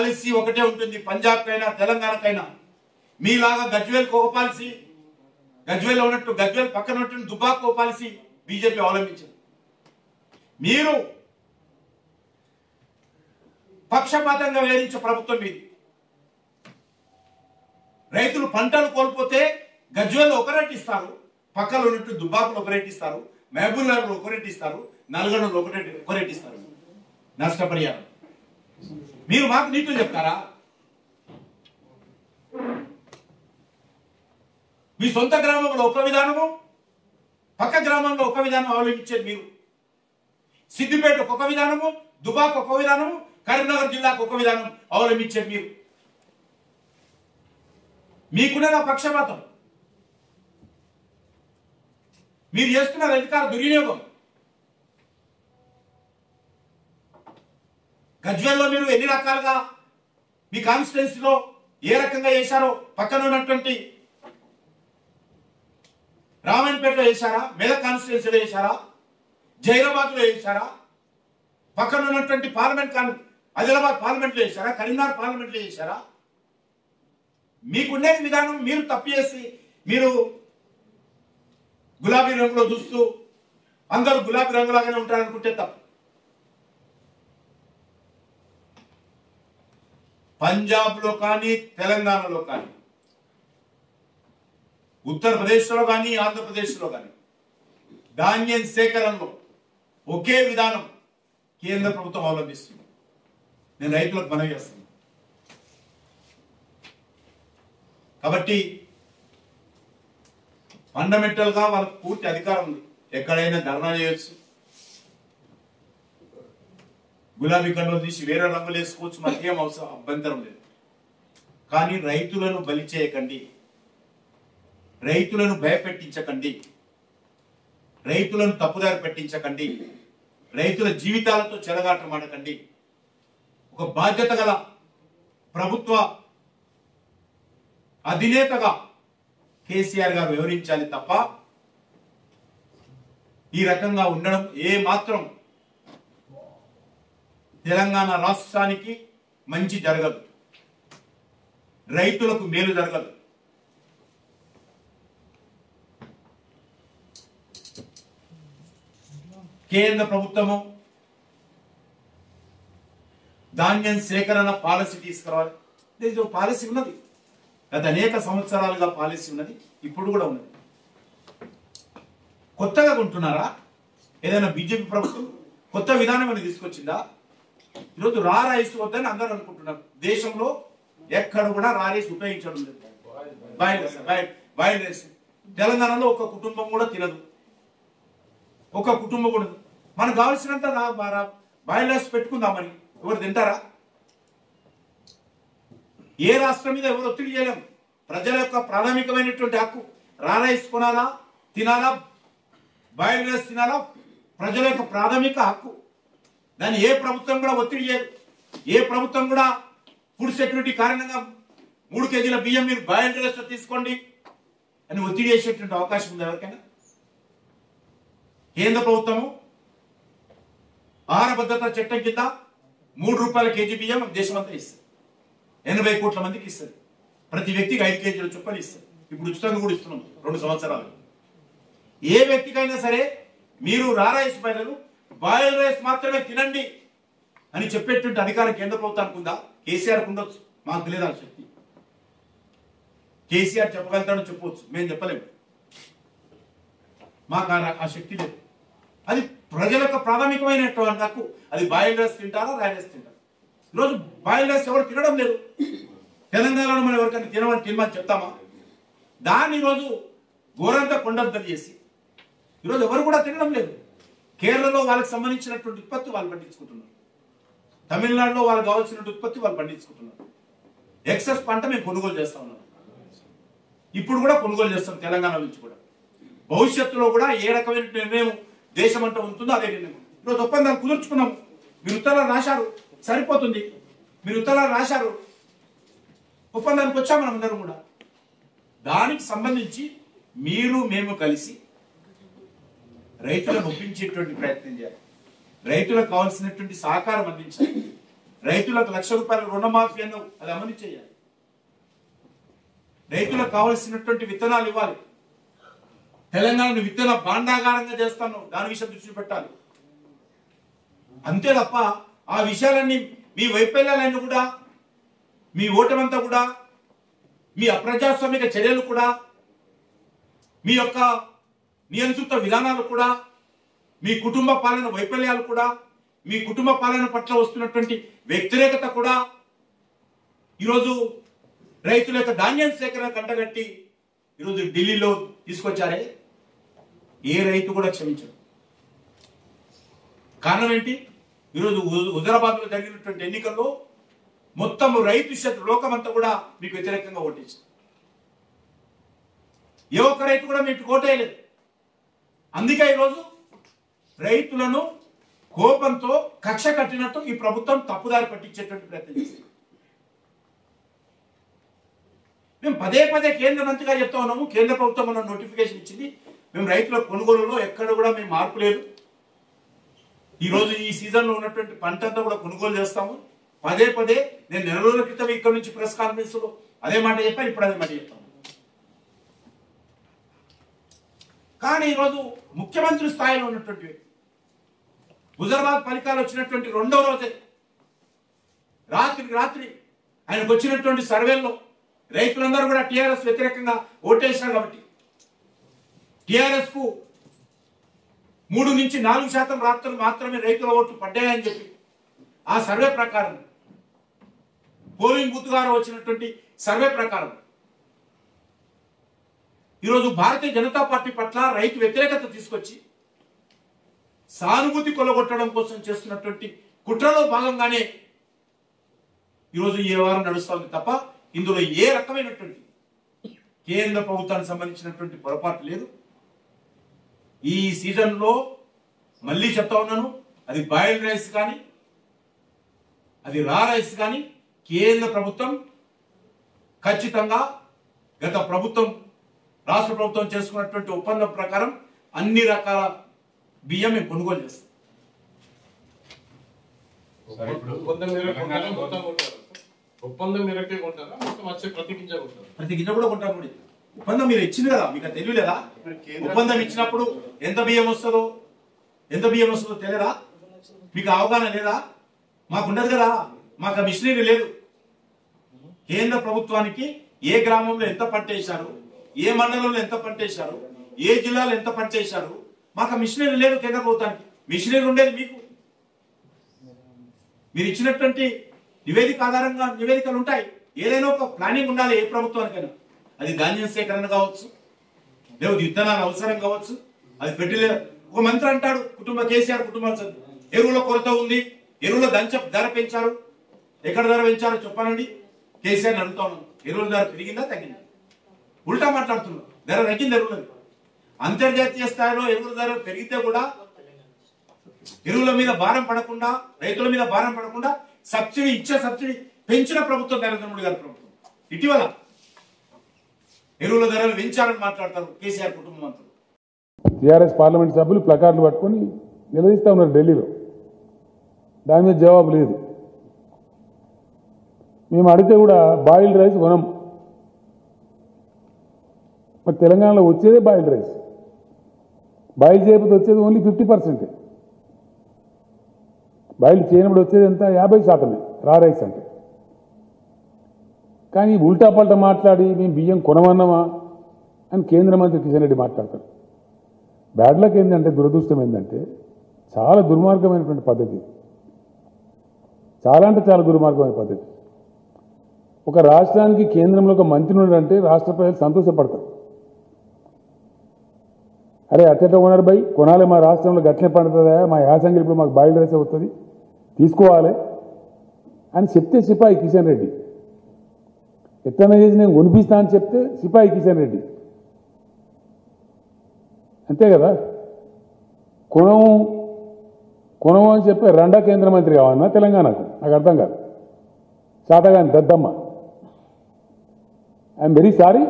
Policy ఒకటే ఉంటుంది పంజాబ్కైనా తెలంగాణకైనా మీలాగా గజ్వేల్కి ఒక పాలసీ గజ్వేల్లో ఉన్నట్టు గజ్వేల్ పక్కన ఉన్నట్టు దుబాక్ ఒక పాలసీ బీజేపీ అవలంబించింది మీరు పక్షపాతంగా వేధించే ప్రభుత్వం మీది రైతులు పంటలు కోల్పోతే గజ్వేల్లో ఒక రేటు ఇస్తారు పక్కన ఉన్నట్టు దుబ్బాకులు ఒక రేటు ఇస్తారు మహబూబ్ నగర్లో ఒక రేటు ఇస్తారు నల్గొండలో ఒక రేటు ఒక రేటు ఇస్తారు నష్టపరిహారం మీరు మాకు నీతులు చెప్తారా మీ సొంత గ్రామంలో ఒక విధానము పక్క గ్రామంలో ఒక విధానం అవలంబించేది మీరు సిద్దిపేటకు ఒక విధానము దుబాక్ ఒక విధానము కరీంనగర్ జిల్లాకు ఒక విధానం అవలంబించేది మీరు మీకున్నదా పక్షపాతం మీరు చేస్తున్నారు అధికార దుర్వినియోగం గజ్వేల్లో మీరు ఎన్ని రకాలుగా మీ కాన్స్టిట్యున్సీలో ఏ రకంగా చేశారో పక్కన ఉన్నటువంటి రామాయణపేటలో చేశారా మెదక్ కాన్స్టిట్యున్సీలో చేశారా జైరాబాద్లో చేశారా పక్కన ఉన్నటువంటి పార్లమెంట్ కాన్ ఆదిలాబాద్ పార్లమెంట్లో చేశారా కరీంనగర్ పార్లమెంట్లో చేశారా మీకుండేది విధానం మీరు తప్పు చేసి మీరు గులాబీ రంగులో చూస్తూ అందరూ గులాబీ రంగులాగానే ఉంటారనుకుంటే తప్పు పంజాబ్లో కానీ తెలంగాణలో కానీ ఉత్తరప్రదేశ్లో కానీ ఆంధ్రప్రదేశ్లో కానీ ధాన్యం సేకరణలో ఒకే విధానం కేంద్ర ప్రభుత్వం అవలంబిస్తుంది నేను రైతులకు మనవి చేస్తున్నాను కాబట్టి ఫండమెంటల్ గా వాళ్ళకు పూర్తి అధికారం ఉంది ఎక్కడైనా ధర్నా చేయొచ్చు గులాబీ కండులు తీసి వేరే రంగులు వేసుకోవచ్చు మనకేం అవసరం అభ్యంతరం లేదు కానీ రైతులను బలి చేయకండి రైతులను భయపెట్టించకండి రైతులను తప్పుదారి పెట్టించకండి రైతుల జీవితాలతో చెలగాటమాడకండి ఒక బాధ్యత గల ప్రభుత్వ అధినేతగా కేసీఆర్ గారు వివరించాలి తప్ప ఈ రకంగా ఉండడం ఏ మాత్రం తెలంగాణ రాష్ట్రానికి మంచి జరగదు రైతులకు మేలు జరగదు కేంద్ర ప్రభుత్వము ధాన్యం సేకరణ పాలసీ తీసుకురావాలి ఇది పాలసీ ఉన్నది గత అనేక సంవత్సరాలుగా పాలసీ ఉన్నది ఇప్పుడు కూడా ఉన్నది కొత్తగా కొంటున్నారా ఏదైనా బీజేపీ ప్రభుత్వం కొత్త విధానం అని తీసుకొచ్చిందా ఈరోజు రా రైస్ వద్దని అందరూ అనుకుంటున్నారు దేశంలో ఎక్కడ కూడా రా రైస్ ఉపయోగించడం లేదు boil rice boil boil rice తెలంగాణలో ఒక కుటుంబం కూడా తినదు ఒక కుటుంబం కూడా మనకు కావాల్సినంత రా- రా- బాయిల్ రైస్ పెట్టుకుందామని ఎవరు తింటారా ఏ రాష్ట్రం మీద ఎవరు ఒత్తిడి చేయలేం ప్రజల యొక్క ప్రాథమికమైనటువంటి హక్కు రా రైస్ కొనాలా తినాలా బాయిల్ రైస్ తినాలా ప్రజల యొక్క ప్రాథమిక హక్కు దాన్ని ఏ ప్రభుత్వం కూడా ఒత్తిడి చేయదు ఏ ప్రభుత్వం కూడా ఫుడ్ సెక్యూరిటీ కారణంగా మూడు కేజీల బియ్యం మీరు బాయిల్ రైస్ తీసుకోండి అని ఒత్తిడి చేసేటువంటి అవకాశం ఉంది ఎవరికైనా కేంద్ర ప్రభుత్వము ఆహార భద్రత చట్టం కింద మూడు రూపాయల కేజీ బియ్యం దేశమంతా ఇస్తుంది ఎనభై కోట్ల మందికి ఇస్తుంది ప్రతి వ్యక్తికి ఐదు కేజీల చొప్పున ఇస్తుంది ఇప్పుడు ఉచితంగా కూడా ఇస్తున్నాం రెండు సంవత్సరాలు ఏ వ్యక్తికైనా సరే మీరు రా రైస్ బదులు బాయిల్ రైస్ మాత్రమే తినండి అని చెప్పేటువంటి అధికారం కేంద్ర ప్రభుత్వానికి ఉందా కేసీఆర్ ఉండొచ్చు మాకు లేదా ఆ శక్తి కేసీఆర్ చెప్పగలుగుతాడని చెప్పవచ్చు మేము చెప్పలేము మాకు ఆ- ఆ శక్తి లేదు అది ప్రజల యొక్క ప్రాథమికమైనటువంటి హక్కు అది బాయిల్ రైస్ తింటారా రా రైస్ తింటారా ఈరోజు బాయిల్ రైస్ ఎవరు తినడం లేదు తెలంగాణలో మనం ఎవరికైనా తినమని తినమని చెప్తామా దాన్ని ఈరోజు ఘోరంగా కొండంతలు చేసి ఈరోజు ఎవరు కూడా తినడం లేదు కేరళలో వాళ్ళకి సంబంధించినటువంటి ఉత్పత్తి వాళ్ళు పండించుకుంటున్నారు తమిళనాడులో వాళ్ళకి కావాల్సిన ఉత్పత్తి వాళ్ళు పండించుకుంటున్నారు ఎక్సెస్ పంట మేము కొనుగోలు చేస్తా ఉన్నాం ఇప్పుడు కూడా కొనుగోలు చేస్తాం తెలంగాణ నుంచి కూడా భవిష్యత్తులో కూడా ఏ రకమైన నిర్ణయం దేశం అంతా ఉంటుందో అదే నిర్ణయం ఈరోజు ఒప్పందాలు కుదుర్చుకున్నాం మీరు ఉత్తరాలు రాశారు సరిపోతుంది మీరు ఉత్తరాలు రాశారు ఒప్పందానికి వచ్చాం మనం అందరం కూడా దానికి సంబంధించి మీరు మేము కలిసి రైతులను ఒప్పించేటువంటి ప్రయత్నం చేయాలి రైతులకు కావాల్సినటువంటి సహకారం అందించాలి రైతులకు లక్ష రూపాయల రుణమాఫీ అన్నావు అది అమలు చేయాలి రైతులకు కావలసినటువంటి విత్తనాలు ఇవ్వాలి తెలంగాణను విత్తన భాండాగారంగా చేస్తాను దాని విషయం దృష్టి పెట్టాలి అంతే తప్ప ఆ విషయాలన్నీ మీ వైఫల్యాలన్నీ కూడా మీ ఓటమంతా కూడా మీ అప్రజాస్వామిక చర్యలు కూడా మీ యొక్క నియంత్రిత విధానాలు కూడా మీ కుటుంబ పాలన వైఫల్యాలు కూడా మీ కుటుంబ పాలన పట్ల వస్తున్నటువంటి వ్యతిరేకత కూడా ఈరోజు రైతుల యొక్క ధాన్యం సేకరణ కంటగట్టి ఈరోజు ఢిల్లీలో తీసుకొచ్చారే ఏ రైతు కూడా క్షమించరు కారణం ఏంటి ఈరోజు హు- హుజరాబాద్లో జరిగినటువంటి ఎన్నికల్లో మొత్తం రైతు శత్రు లోకమంతా కూడా మీకు వ్యతిరేకంగా ఓటేసింది ఏ ఒక్క రైతు కూడా మీకు ఓటేయలేదు అందుకే ఈరోజు రైతులను కోపంతో కక్ష కట్టినట్టు ఈ ప్రభుత్వం తప్పుదారి పట్టించేటువంటి ప్రయత్నం చేసింది మేము పదే పదే కేంద్ర మంత్రిగా చెప్తా ఉన్నాము కేంద్ర ప్రభుత్వం మన నోటిఫికేషన్ ఇచ్చింది మేము రైతుల కొనుగోలులో ఎక్కడ కూడా మేము మార్పు లేదు ఈ రోజు ఈ సీజన్ లో ఉన్నటువంటి పంట అంతా కూడా కొనుగోలు చేస్తాము పదే పదే నేను నెల రోజుల క్రితం ఇక్కడ నుంచి ప్రెస్ కాన్ఫరెన్స్ లో అదే మాట చెప్పాను ఇప్పుడు అదే మాట చెప్తాను కానీ ఈరోజు ముఖ్యమంత్రి స్థాయిలో ఉన్నటువంటి వ్యక్తి హుజరాబాద్ ఫలితాలు వచ్చినటువంటి రెండో రోజే రాత్రికి రాత్రి ఆయనకు వచ్చినటువంటి సర్వేల్లో రైతులందరూ కూడా టీఆర్ఎస్ వ్యతిరేకంగా ఓటేశారు కాబట్టి టిఆర్ఎస్ కు మూడు నుంచి నాలుగు శాతం రాత్రులు మాత్రమే రైతుల ఓట్లు పడ్డాయని చెప్పి ఆ సర్వే ప్రకారం పోలింగ్ బూత్ గారు వచ్చినటువంటి సర్వే ప్రకారం ఈరోజు భారతీయ జనతా పార్టీ పట్ల రైతు వ్యతిరేకత తీసుకొచ్చి సానుభూతి కొలగొట్టడం కోసం చేస్తున్నటువంటి కుట్రలో భాగంగానే ఈరోజు ఈ వ్యవహారం నడుస్తుంది తప్ప ఇందులో ఏ రకమైనటువంటి కేంద్ర ప్రభుత్వానికి సంబంధించినటువంటి పొరపాటు లేదు ఈ సీజన్లో మళ్ళీ చెప్తా ఉన్నాను అది బాయిల్డ్ రైస్ కానీ అది రా రైస్ కానీ కేంద్ర ప్రభుత్వం ఖచ్చితంగా గత ప్రభుత్వం రాష్ట్ర ప్రభుత్వం చేసుకున్నటువంటి ఒప్పందం ప్రకారం అన్ని రకాల బియ్యం మేము కొనుగోలు చేస్తాం సరే ఇప్పుడు ఒప్పందం మేరకు తెలంగాణ కొంటారా? మొత్తం కొంటారా? ఒప్పందం మేరకే కొంటారా మొత్తం వచ్చే ప్రతి గింజ కొంటారా ప్రతి గింజ కూడా కొంటాం కూడా ఒప్పందం మీరు ఇచ్చింది కదా మీకు అది తెలియలేదా ఒప్పందం ఇచ్చినప్పుడు ఎంత బియ్యం వస్తుందో ఎంత బియ్యం వస్తుందో తెలియదా మీకు అవగాహన లేదా మాకు ఉండదు కదా మాకు ఆ మిషనరీ లేదు కేంద్ర ప్రభుత్వానికి ఏ గ్రామంలో ఎంత పంట వేశారు ఏ మండలంలో ఎంత పంట వేశారు ఏ జిల్లాలో ఎంత పంట వేశారు మాకు ఆ మిషనరీ లేదు కేంద్ర ప్రభుత్వానికి మిషనరీ ఉండేది మీకు మీరు ఇచ్చినటువంటి నివేదిక ఆధారంగా నివేదికలు ఉంటాయి ఏదైనా ఒక ప్లానింగ్ ఉండాలి ఏ ప్రభుత్వానికైనా అది ధాన్యం సేకరణ కావచ్చు లేదా విత్తనాలు అవసరం కావచ్చు అది ఫెర్టిలైజర్ ఒక మంత్రి అంటాడు కుటుంబ కేసీఆర్ కుటుంబం చదువు. ఎరువుల కొరత ఉంది ఎరువుల దంచ ధర పెంచారు ఎక్కడ ధర పెంచారో చెప్పానండి కేసీఆర్ అడుగుతా ఉన్నాను ఎరువుల ధర పెరిగిందా తగ్గిందా ఉల్టా మాట్లాడుతున్నాం ధర తగ్గింది ఎరువులది అంతర్జాతీయ స్థాయిలో ఎరువుల ధర పెరిగితే కూడా ఎరువుల మీద భారం పడకుండా రైతుల మీద భారం పడకుండా సబ్సిడీ ఇచ్చే సబ్సిడీ పెంచిన ప్రభుత్వం నరేంద్ర మోడీ గారి ప్రభుత్వం ఇటీవల ఎరువుల ధరలు పెంచారని మాట్లాడతారు కేసీఆర్ కుటుంబ మంత్రులు టీఆర్ఎస్ పార్లమెంట్ సభ్యులు ప్లకార్డులు పట్టుకొని నిలదీస్తూ ఉన్నారు ఢిల్లీలో దాని మీద జవాబు లేదు మేము అడిగితే కూడా బాయిల్డ్ రైస్ కొనం మరి తెలంగాణలో వచ్చేదే బాయిల్డ్ రైస్ బాయిల్ చేయకపోతే వచ్చేది ఓన్లీ ఫిఫ్టీ పర్సెంటే బాయిల్ చేయనప్పుడు వచ్చేది ఎంత యాభై శాతమే రా రైస్ అంటే కానీ ఉల్టా పల్టా మాట్లాడి మేము బియ్యం కొనమన్నామా అని కేంద్ర మంత్రి కిషన్ రెడ్డి మాట్లాడతారు బ్యాడ్ లక్ ఏంటంటే దురదృష్టం ఏంటంటే చాలా దుర్మార్గమైనటువంటి పద్ధతి చాలా అంటే చాలా దుర్మార్గమైన పద్ధతి ఒక రాష్ట్రానికి కేంద్రంలో ఒక మంత్రి ఉన్నాడంటే రాష్ట్ర ప్రజలు సంతోషపడతారు అరే అట్టెట ఓనర్ బై కొనాలి మా రాష్ట్రంలో గట్లే పండుతుందా మా యాసంగి ఇప్పుడు మాకు బాయిల్ రైస్ అవుతుంది తీసుకోవాలి అని చెప్తే సిపాయి కిషన్ రెడ్డి ఎట్లన్నా చేసి నేను కొనిపిస్తా అని చెప్తే సిపాయి కిషన్ రెడ్డి అంతే కదా కొనం కొనం అని చెప్పి రెండా కేంద్ర మంత్రి కావన్నా తెలంగాణకు నాకు అర్థం కాదు శాతగాని దద్దమ్మ ఐఎమ్ వెరీ సారీ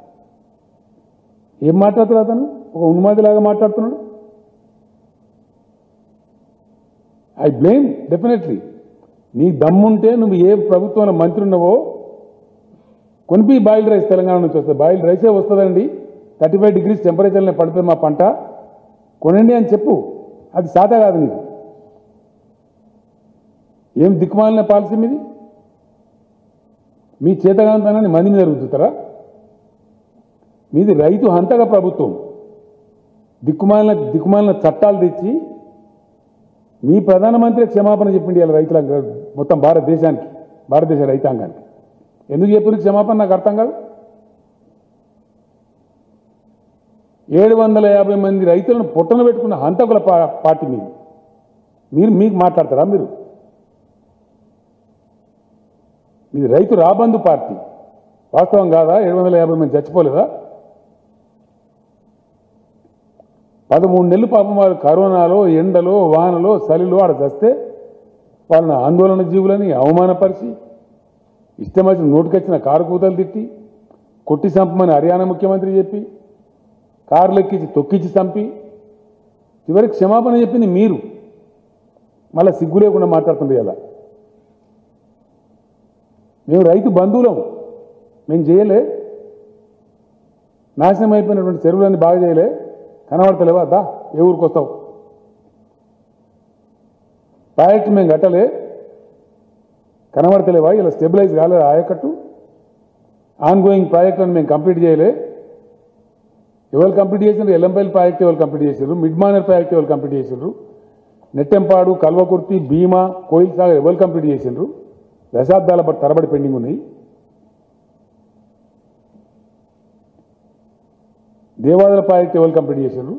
ఏం మాట్లాడుతున్నాడు అతను ఒక ఉన్మాదిలాగా మాట్లాడుతున్నాడు ఐ బ్లేమ్ డెఫినెట్లీ నీ దమ్ముంటే నువ్వు ఏ ప్రభుత్వంలో మంత్రి ఉన్నావో కొనిపి బాయిల్ రైస్ తెలంగాణ నుంచి వస్తుంది బాయిల్ రైసే వస్తుందండి థర్టీ ఫైవ్ డిగ్రీస్ టెంపరేచర్లో పడుతుంది మా పంట కొనండి అని చెప్పు అది సాదా కాదు నీకు ఏం దిక్కుమాలిన పాలసీ మీది మీ చేతగాంతనాన్ని మంది మీద రుద్దుతారా మీది రైతు హంతక ప్రభుత్వం దిక్కుమాలిన దిక్కుమాలిన చట్టాలు తెచ్చి మీ ప్రధానమంత్రి క్షమాపణ చెప్పిండి ఇలా రైతుల మొత్తం భారతదేశానికి భారతదేశ రైతాంగానికి ఎందుకు చెప్పింది క్షమాపణ నాకు అర్థం కాదు ఏడు వందల యాభై మంది రైతులను పొట్టన పెట్టుకున్న హంతకుల పా- పార్టీ మీది మీరు మీకు మాట్లాడతారా మీరు మీది రైతు రాబందు పార్టీ వాస్తవం కాదా ఏడు వందల యాభై మంది చచ్చిపోలేదా పదమూడు నెలలు పాపం వారు కరోనాలో ఎండలో వానలో చలిలో ఆడ చస్తే వాళ్ళని ఆందోళన జీవులని అవమానపరిచి ఇష్టం వచ్చిన నోటికొచ్చిన కారు కూతలు తిట్టి కొట్టి చంపమని హర్యానా ముఖ్యమంత్రి చెప్పి కార్లు ఎక్కించి తొక్కించి చంపి చివరికి క్షమాపణ చెప్పింది మీరు మళ్ళీ సిగ్గు లేకుండా మాట్లాడుతుండే ఇలా మేము రైతు బంధువులం మేము చేయలే నాశనం అయిపోయినటువంటి చెరువులన్నీ బాగా చేయలే కనబడతలేవా దా ఏ ఊరికి వస్తావు ప్రాజెక్టు మేము కట్టలే కనబడతలేవా ఇలా స్టెబిలైజ్ కాలేదు ఆయకట్టు ఆన్ గోయింగ్ ప్రాజెక్టులను మేము కంప్లీట్ చేయలే ఎవరు కంప్లీట్ చేసినారు ఎల్లంపల్లి ప్రాజెక్ట్ ఎవరు కంప్లీట్ చేసారు మిడ్ మానర్ ప్రాజెక్ట్ ఎవరు కంప్లీట్ చేసారు నెట్టెంపాడు కల్వకుర్తి భీమా కోయిల్ సాగర్ ఎవరు కంప్లీట్ చేసిండ్రు దశాబ్దాల బట్టి తరబడి పెండింగ్ ఉన్నాయి దేవాదాయ ప్రాజెక్ట్ ఎవరు కంప్లీట్ చేశారు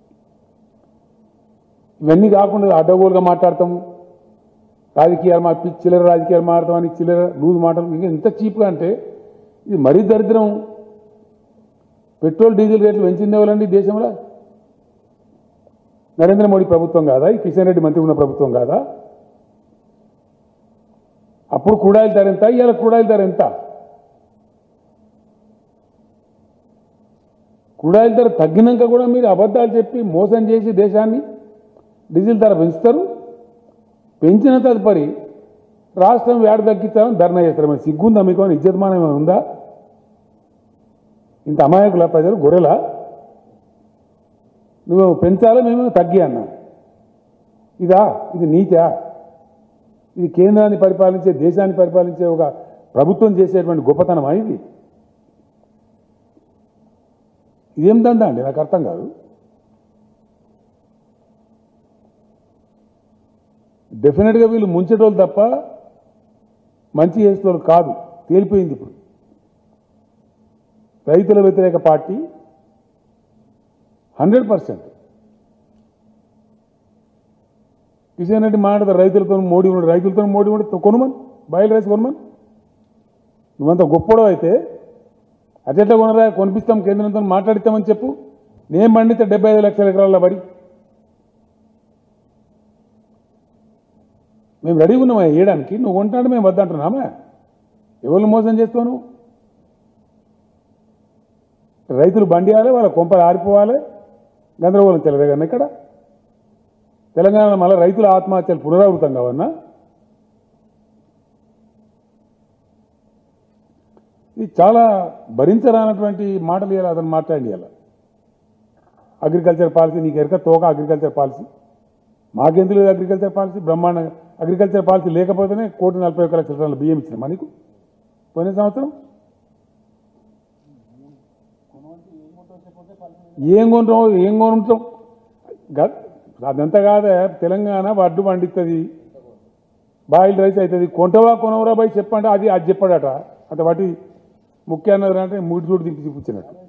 ఇవన్నీ కాకుండా అడ్డగోలుగా మాట్లాడతాము రాజకీయాలు మా పి- చిల్లర రాజకీయాలు మాట్లాడతామని చిల్లర లూజ్ మాటలు ఇంకా ఎంత చీప్గా అంటే ఇది మరీ దరిద్రం పెట్రోల్ డీజిల్ రేట్లు పెంచింది ఎవరండి ఈ దేశంలో నరేంద్ర మోడీ ప్రభుత్వం కాదా ఈ కిషన్ రెడ్డి మంత్రి ఉన్న ప్రభుత్వం కాదా అప్పుడు కూడాయిల ధర ఎంత ఇవాళ కూడాయిల ధర ఎంత కూడాయిల ధర తగ్గినాక కూడా మీరు అబద్ధాలు చెప్పి మోసం చేసి దేశాన్ని డీజిల్ ధర పెంచుతారు పెంచిన తదుపరి రాష్ట్రం వేడ తగ్గించాలని ధర్నా చేస్తారు మరి సిగ్గుందా మీకు ఏమైనా ఇజ్జతమానం ఏమైనా ఉందా ఇంత అమాయకుల ప్రజలు గొర్రెలా నువ్వు పెంచాలో మేము తగ్గి అన్నా ఇదా ఇది నీతా ఇది కేంద్రాన్ని పరిపాలించే దేశాన్ని పరిపాలించే ఒక ప్రభుత్వం చేసేటువంటి గొప్పతనమా ఇది ఇదేం దందా అండి నాకు అర్థం కాదు డెఫినెట్గా వీళ్ళు ముంచేటోళ్ళు తప్ప మంచి చేసేటోళ్ళు కాదు తేలిపోయింది ఇప్పుడు రైతుల వ్యతిరేక party hundred percent Kishan Reddy మాట్లాడతారు రైతులతో మోడీ ఉన్నాడు రైతులతో మోడీ ఉన్నాడు కొనుమని బాయిల్ రైస్ కొనమని నువ్వంత గొప్పడో అయితే అటెట్లా కొనరా కొనిపిస్తాం కేంద్రంతో మాట్లాడిస్తామని చెప్పు నేను పండితే డెబ్బై ఐదు లక్షల ఎకరాల బడి మేము రెడీగా ఉన్నామా వేయడానికి నువ్వు కొంటాడు మేము వద్దంటున్నామా ఎవరిని మోసం చేస్తావు నువ్వు రైతులు బండియాలి వాళ్ళ కొంపలు ఆరిపోవాలి గందరగోళం చెలరేగన్న ఇక్కడ తెలంగాణ మళ్ళీ రైతుల ఆత్మహత్యలు పునరావృతం కావన్నా ఇది చాలా భరించరానటువంటి మాటలు ఇవ్వాలి అతను మాట్లాడి ఇవ్వాలి అగ్రికల్చర్ పాలసీ నీకు ఎరక తోక అగ్రికల్చర్ పాలసీ మాకెందుకు లేదు అగ్రికల్చర్ పాలసీ బ్రహ్మాండ అగ్రికల్చర్ పాలసీ లేకపోతేనే కోటి నలభై ఒక్క లక్షల టన్నుల బియ్యం ఇచ్చిన మనకు పోయిన సంవత్సరం ఏం కొంటాం ఏం కొంటాం గ- అదంతా కాదే తెలంగాణ వడ్డు పండిస్తుంది బాయిల్ రైస్ అవుతుంది కొంటవా కొనవరా బాయ్ చెప్పండి అది అది చెప్పాడట అంత వాటి ముఖ్య అన్నది అంటే మూడు చూడు దింపి చూపించినట్టు